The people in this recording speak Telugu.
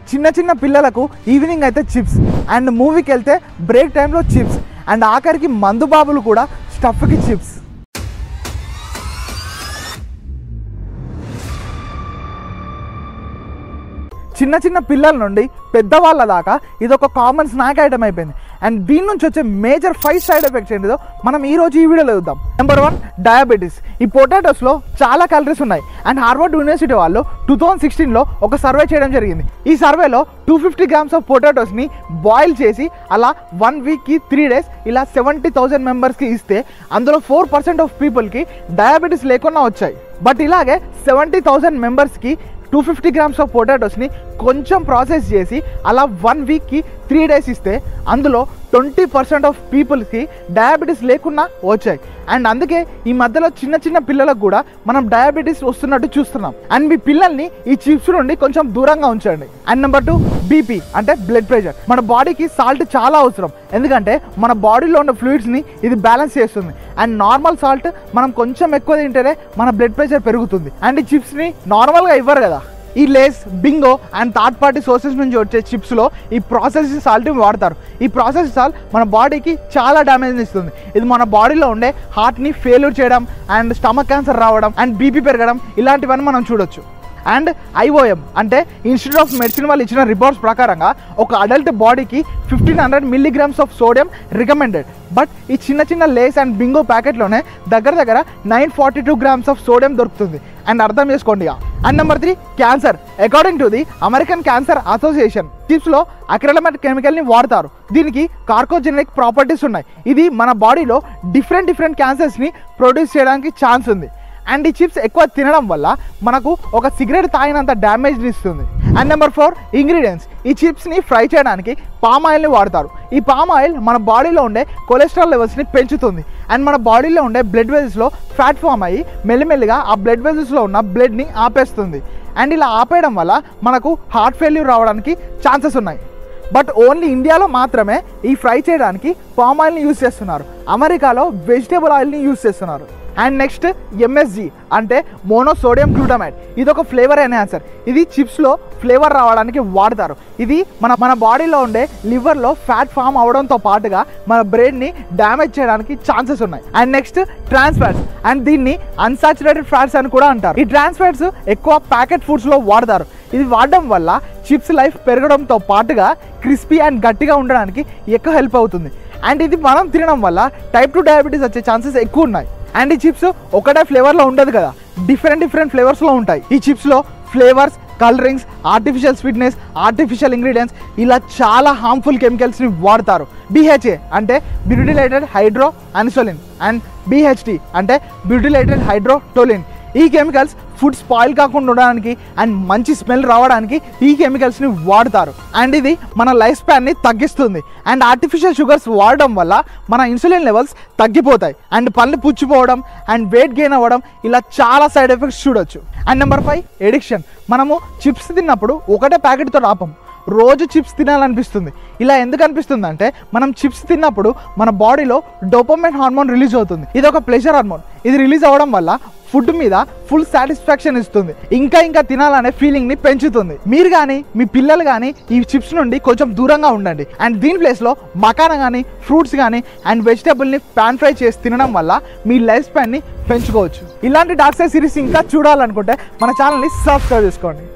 చిన్న చిన్న పిల్లలకు ఈవినింగ్ అయితే చిప్స్ అండ్ మూవీకి వెళ్తే బ్రేక్ టైంలో చిప్స్ అండ్ ఆఖరికి మందు బాబులు కూడా స్టఫ్కి చిప్స్ చిన్న చిన్న పిల్లల నుండి పెద్దవాళ్ళ దాకా ఇది ఒక కామన్ స్నాక్ ఐటమ్ అయిపోయింది అండ్ దీని నుంచి వచ్చే మేజర్ ఫైవ్ సైడ్ ఎఫెక్ట్స్ ఏంటిదో మనం ఈ రోజు ఈ వీడియోలో చూద్దాం నెంబర్ వన్ డయాబెటీస్ ఈ పొటాటోస్లో చాలా క్యాలరీస్ ఉన్నాయి అండ్ హార్వర్డ్ యూనివర్సిటీ వాళ్ళు టూ థౌజండ్ సిక్స్టీన్లో ఒక సర్వే చేయడం జరిగింది ఈ సర్వేలో టూ ఫిఫ్టీ గ్రామ్స్ ఆఫ్ పొటాటోస్ని బాయిల్ చేసి అలా వన్ వీక్కి త్రీ డేస్ ఇలా సెవెంటీ థౌసండ్ మెంబర్స్కి ఇస్తే అందులో ఫోర్ పర్సెంట్ ఆఫ్ పీపుల్కి డయాబెటీస్ లేకుండా వచ్చాయి బట్ ఇలాగే సెవెంటీ థౌసండ్ మెంబర్స్కి టూ ఫిఫ్టీ గ్రామ్స్ ఆఫ్ పొటాటోస్ని కొంచెం ప్రాసెస్ చేసి అలా వన్ వీక్కి త్రీ డేస్ ఇస్తే అందులో ట్వంటీ పర్సెంట్ ఆఫ్ పీపుల్స్కి డయాబెటీస్ లేకుండా వచ్చాయి అండ్ అందుకే ఈ మధ్యలో చిన్న చిన్న పిల్లలకు కూడా మనం డయాబెటీస్ వస్తున్నట్టు చూస్తున్నాం అండ్ మీ పిల్లల్ని ఈ చిప్స్ నుండి కొంచెం దూరంగా ఉంచండి అండ్ నెంబర్ టూ బీపీ అంటే బ్లడ్ ప్రెషర్ మన బాడీకి సాల్ట్ చాలా అవసరం ఎందుకంటే మన బాడీలో ఉన్న ఫ్లూయిడ్స్ని ఇది బ్యాలెన్స్ చేస్తుంది అండ్ నార్మల్ సాల్ట్ మనం కొంచెం ఎక్కువ తింటేనే మన బ్లడ్ ప్రెషర్ పెరుగుతుంది అండ్ ఈ చిప్స్ని నార్మల్గా ఇవ్వరు కదా ఈ Lays Bingo and third party sources నుంచి వచ్చే చిప్స్లో ఈ ప్రాసెసింగ్ సాల్ట్ వాడతారు ఈ ప్రాసెస్ సాల్ట్ మన బాడీకి చాలా డ్యామేజ్ ఇస్తుంది ఇది మన బాడీలో ఉండే హార్ట్ని ఫెయిల్యూర్ చేయడం అండ్ స్టమక్ క్యాన్సర్ రావడం అండ్ బీపీ పెరగడం ఇలాంటివన్నీ మనం చూడొచ్చు అండ్ ఐఓఎం అంటే ఇన్స్టిట్యూట్ ఆఫ్ మెడిసిన్ వాళ్ళు ఇచ్చిన రిపోర్ట్స్ ప్రకారంగా ఒక అడల్ట్ బాడీకి fifteen hundred milligrams of sodium recommended but ఈ చిన్న చిన్న లేస్ అండ్ బింగో ప్యాకెట్లోనే దగ్గర దగ్గర nine forty two grams of sodium దొరుకుతుంది అండ్ అర్థం చేసుకోండి ఇక and number three cancer according to the American cancer association చిప్స్లో అక్రలమెట్ కెమికల్ని వాడతారు దీనికి కార్కోజెనిక్ ప్రాపర్టీస్ ఉన్నాయి ఇది మన బాడీలో డిఫరెంట్ డిఫరెంట్ క్యాన్సర్స్ని ప్రొడ్యూస్ చేయడానికి ఛాన్స్ ఉంది అండ్ ఈ చిప్స్ ఎక్కువ తినడం వల్ల మనకు ఒక సిగరెట్ తాగినంత డ్యామేజ్ ఇస్తుంది అండ్ నెంబర్ ఫోర్ ఇంగ్రీడియంట్స్ ఈ చిప్స్ని ఫ్రై చేయడానికి పామ్ ఆయిల్ని వాడతారు ఈ పామ్ ఆయిల్ మన బాడీలో ఉండే కొలెస్ట్రాల్ లెవెల్స్ని పెంచుతుంది అండ్ మన బాడీలో ఉండే బ్లడ్ వెజెస్లో ఫ్యాట్ ఫామ్ అయ్యి మెల్లిమెల్లిగా ఆ బ్లడ్ వెజెస్లో ఉన్న బ్లడ్ని ఆపేస్తుంది అండ్ ఇలా ఆపేయడం వల్ల మనకు హార్ట్ ఫెయిల్యూర్ రావడానికి ఛాన్సెస్ ఉన్నాయి బట్ ఓన్లీ ఇండియాలో మాత్రమే ఈ ఫ్రై చేయడానికి పామ్ ఆయిల్ని యూస్ చేస్తున్నారు అమెరికాలో వెజిటేబుల్ ఆయిల్ని యూస్ చేస్తున్నారు అండ్ నెక్స్ట్ ఎంఎస్జి అంటే మోనోసోడియం గ్లూటమైడ్ ఇది ఒక ఫ్లేవర్ ఎన్హాన్సర్ ఇది చిప్స్లో ఫ్లేవర్ రావడానికి వాడతారు ఇది మన మన బాడీలో ఉండే లివర్లో ఫ్యాట్ ఫామ్ అవడంతో పాటుగా మన బ్రెయిన్ని డ్యామేజ్ చేయడానికి ఛాన్సెస్ ఉన్నాయి and next trans fats and దీన్ని అన్సాచురేటెడ్ ఫ్యాట్స్ అని కూడా అంటారు ఈ ట్రాన్స్ ఫ్యాట్స్ ఎక్కువ ప్యాకెట్ ఫుడ్స్లో వాడతారు ఇది వాడడం వల్ల చిప్స్ లైఫ్ పెరగడంతో పాటుగా క్రిస్పీ అండ్ గట్టిగా ఉండడానికి ఎక్కువ హెల్ప్ అవుతుంది అండ్ ఇది మనం తినడం వల్ల టైప్ టూ డయాబెటీస్ వచ్చే ఛాన్సెస్ ఎక్కువ ఉన్నాయి అండ్ ఈ చిప్స్ ఒకటే ఫ్లేవర్లో ఉండదు కదా డిఫరెంట్ డిఫరెంట్ ఫ్లేవర్స్లో ఉంటాయి ఈ చిప్స్లో flavours colourings artificial sweetness artificial ingredients ఇలా చాలా హార్మ్ఫుల్ కెమికల్స్ని వాడతారు బిహెచ్ఏ అంటే butylated hydro anisole and BHT అంటే బ్యూటిలైటెడ్ హైడ్రోటోలిన్ ఈ కెమికల్స్ ఫుడ్ స్పాయిల్ కాకుండా ఉండడానికి అండ్ మంచి స్మెల్ రావడానికి ఈ కెమికల్స్ని వాడతారు అండ్ ఇది మన లైఫ్ స్పాన్ని తగ్గిస్తుంది అండ్ ఆర్టిఫిషియల్ షుగర్స్ వాడడం వల్ల మన ఇన్సులిన్ లెవెల్స్ తగ్గిపోతాయి అండ్ పళ్ళు పుచ్చిపోవడం అండ్ వెయిట్ గెయిన్ అవ్వడం ఇలా చాలా సైడ్ ఎఫెక్ట్స్ చూడొచ్చు అండ్ నెంబర్ ఫైవ్ ఎడిక్షన్ మనము చిప్స్ తిన్నప్పుడు ఒకటే ప్యాకెట్తో రాపం రోజు చిప్స్ తినాలనిపిస్తుంది ఇలా ఎందుకు అనిపిస్తుంది అంటే మనం చిప్స్ తిన్నప్పుడు మన బాడీలో డోపమైన్ హార్మోన్ రిలీజ్ అవుతుంది ఇది ఒక ప్లెజర్ హార్మోన్ ఇది రిలీజ్ అవ్వడం వల్ల ఫుడ్ మీద ఫుల్ సాటిస్ఫాక్షన్ ఇస్తుంది ఇంకా ఇంకా తినాలనే ఫీలింగ్ ని పెంచుతుంది మీరు కానీ మీ పిల్లలు కానీ ఈ చిప్స్ నుండి కొంచెం దూరంగా ఉండండి అండ్ దీని ప్లేస్ లో మకాన కానీ ఫ్రూట్స్ కానీ అండ్ వెజిటేబుల్ ని పాన్ ఫ్రై చేసి తినడం వల్ల మీ లైఫ్ స్పాన్ ని పెంచుకోవచ్చు ఇలాంటి డార్క్ సైడ్ సిరీస్ ఇంకా చూడాలనుకుంటే మన ఛానల్ ని సబ్స్క్రైబ్ చేసుకోండి